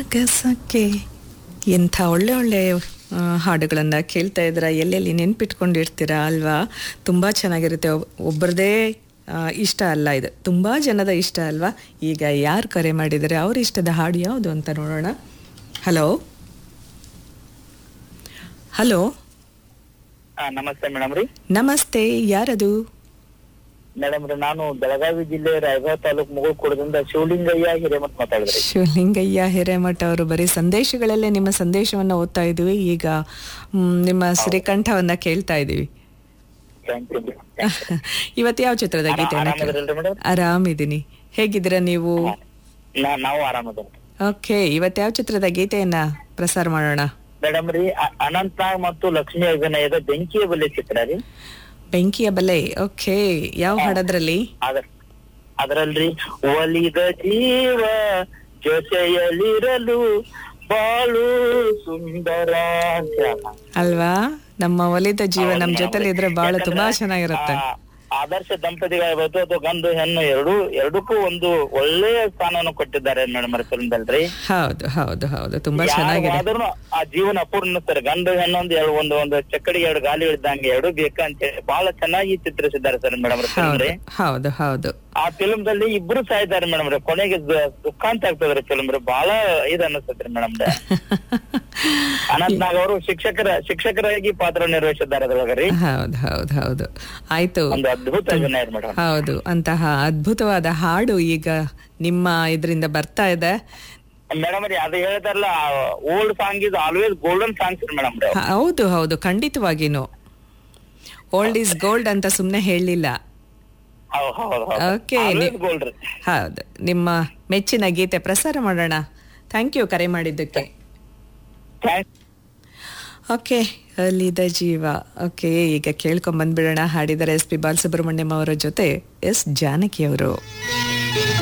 ಆಗಸಕ್ಕೆ ಎಂಥ ಒಳ್ಳೆ ಒಳ್ಳೆ ಹಾಡುಗಳನ್ನು ಕೇಳ್ತಾ ಇದ್ದೀರಾ ಎಲ್ಲೆಲ್ಲಿ ನೆನ್ಪಿಟ್ಕೊಂಡಿರ್ತೀರಾ ಅಲ್ವಾ ತುಂಬ ಚೆನ್ನಾಗಿರುತ್ತೆ ಒಬ್- ಒಬ್ಬರದೇ ಆ, ಇಷ್ಟ ಅಲ್ಲ ಇದು ತುಂಬ ಜನದ ಇಷ್ಟ ಅಲ್ವಾ ಈಗ ಯಾರು ಕರೆ ಮಾಡಿದರೆ ಅವ್ರ ಇಷ್ಟದ ಹಾಡು ಯಾವುದು ಅಂತ ನೋಡೋಣ ಹಲೋ ಹಲೋ ಹಾ ನಮಸ್ತೆ ಮೇಡಮ್ ರೀ ನಮಸ್ತೆ ಯಾರದು ಮೇಡಮ್ ರೀ ನಾನು ಬೆಳಗಾವಿ ಜಿಲ್ಲೆ ರಾಯಬಾಗ ತಾಲೂಕ್ ಮುಗುಳ್ಕೋಡದಿಂದ ಶಿವಲಿಂಗಯ್ಯ ಹಿರೇಮಠ್ ಮಾತಾಡಿದ್ರಿ ಶಿವಲಿಂಗಯ್ಯ ಹಿರೇಮಠ ಅವರು ಬರೀ ಸಂದೇಶಗಳಲ್ಲೇ ನಿಮ್ಮ ಸಂದೇಶವನ್ನು ಓದ್ತಾ ಇದ್ವಿ ಈಗ ಮ್, ನಿಮ್ಮ ಶ್ರೀಕಂಠವನ್ನ ಕೇಳ್ತಾ ಇದ್ದೀವಿ ಥ್ಯಾಂಕ್ ಯು ಇವತ್ತು ಯಾವ ಚಿತ್ರದ ಗೀತೆಯನ್ನ ಕೇಳ- ಆರಾಮದಿರಲ್ರಿ ಮೇಡಮ್ ಆರಾಮಿದ್ದೀನಿ ಹೇಗಿದ್ದೀರಾ ನೀವು ನಾವು ಆರಾಮದ ಓಕೆ ಇವತ್ತು ಯಾವ ಚಿತ್ರದ ಗೀತೆಯನ್ನ ಪ್ರಸಾರ ಮಾಡೋಣ ಮೇಡಮ್ ರೀ ಅ- ಅನಂತನಾಗ್ ಮತ್ತು ಲಕ್ಷ್ಮಿ ಅಭಿನಯದ ಬೆಂಕಿಯ ಬಲ್ಲೆ ಚಿತ್ರ ರೀ ಬೆಂಕಿಯ ಬಲೆ ಓಕೆ ಯಾವ ಹಾಡೋದ್ರಲ್ಲಿ ಅದ ಅದರಲ್ರಿ ಒಲಿದ ಜೀವ ಜೊತೆಯಲ್ಲಿರಲು ಬಾಳು ಸುಂದರ ಅಂತ ಹೇಳ. ಅಲ್ವಾ ನಮ್ಮ ಒಲಿದ ಜೀವ ಹೌದು ನಮ್ಮ madam. ಜೊತೆಲಿ ಇದ್ರೆ ಬಹಳ ತುಂಬಾ ಯಾಕಂದ್ರೆ, ಚೆನ್ನಾಗಿರುತ್ತೆ ಆ, ಆದರ್ಶ ದಂಪತಿಗಳಾಗಬಹುದು ಅಥವಾ ಗಂಡು ಹೆಣ್ಣು ಎರಡು ಎರಡಕ್ಕೂ ಒಂದು ಒಳ್ಳೆಯ ಸ್ಥಾನವನ್ನು ಕೊಟ್ಟಿದ್ದಾರೆ ಮೇಡಮ್ ಫಿಲ್ಮ್ದಲ್ರಿ ಹೌದು ಹೌದು ಹೌದು ತುಂಬಾ ಚೆನ್ನಾಗಿದೆ ಯಾವಾದ್ರೂ ಆ ಜೀವನ ಅಪೂರ್ಣ ಅನ್ನಿಸ್ತಾರೆ ಗಂಡು ಹೆಣ್ಣು ಒಂದು ಎರಡು ಒಂದು ಒಂದು ಚಕ್ಕಡಿಗೆ ಎರಡು ಗಾಲಿ ಇದ್ದಂಗೆ ಎರಡು ಬೇಕಾ ಅಂತ ಹೇಳಿ ಬಹಳ ಚೆನ್ನಾಗಿ ಚಿತ್ರಿಸಿದ್ದಾರೆ ಸರ್ ಮೇಡಮ್ ಫಿಲ್ಮ್ ಹೌದು ರೀ ಹೌದು ಹೌದು ಆ ಫಿಲ್ಮ್ ದಲ್ಲಿ ಇಬ್ರು ಸಾಯ್ತಾರೆ ಮೇಡಮ್ ರೀ ಕೊನೆಗೆ ದ- ದುಃಖ ಅಂತ ಆಗ್ತದ್ರಿ ಫಿಲ್ಮ್ ರೀ ಬಹಳ ಇದು ಅನಿಸ್ತದ್ರಿ ಮೇಡಮ್ ಅನಂತ್ ನಾಗ್ ಅವರು ಶಿಕ್ಷಕರ ಶಿಕ್ಷಕರಾಗಿ ಪಾತ್ರ ನಿರ್ವಹಿಸಿದ್ದಾರೆ ಅದ್ರೊಳಗ ರೀ ಹೌದು ಹೌದು ಹೌದು ಆಯ್ತು ಒಂದು ಅದ್ಭುತ ಅಭಿನಯ ಮೇಡಮ್ ಹೌದು ಅಂತಹ ಅದ್ಭುತವಾದ ಹಾಡು ಈಗ ನಿಮ್ಮ ಇದರಿಂದ ಬರ್ತಾ ಇದೆ ಮೇಡಮ್ ರೀ ಅದು ಹೇಳ್ತಾರಲ್ಲ old song is always golden songs ರೀ ಮೇಡಮ್ ಹ- ಹೌದು ಹೌದು ಖಂಡಿತವಾಗಿನು ಓಲ್ಡ್ ಈಸ್ ಗೋಲ್ಡ್ ಅಂತ ಸುಮ್ಮನೆ ಹೇಳಲಿಲ್ಲ Okay, ಆಲ್ವೇಸ್ ನೀ- ಗೋಲ್ಡ್ ರೀ ಹೌದು ನಿಮ್ಮ ಮೆಚ್ಚಿನ ಗೀತೆ ಪ್ರಸಾರ ಮಾಡೋಣ ಥ್ಯಾಂಕ್ ಯು ಕರೆ ಮಾಡಿದ್ದಕ್ಕೆ ಥ್ಯಾಂಕ್ಸ್ ಓಕೆ ಅಲ್ಲಿದ ಜೀವ ಓಕೆ ಈಗ ಕೇಳ್ಕೊಂಡ್ ಬಂದ್ಬಿಡೋಣ ಹಾಡಿದರೆ ಎಸ್ ಪಿ ಬಾಲಸುಬ್ರಹ್ಮಣ್ಯಂ ಅವರ ಜೊತೆ ಎಸ್ ಜಾನಕಿ ಅವರು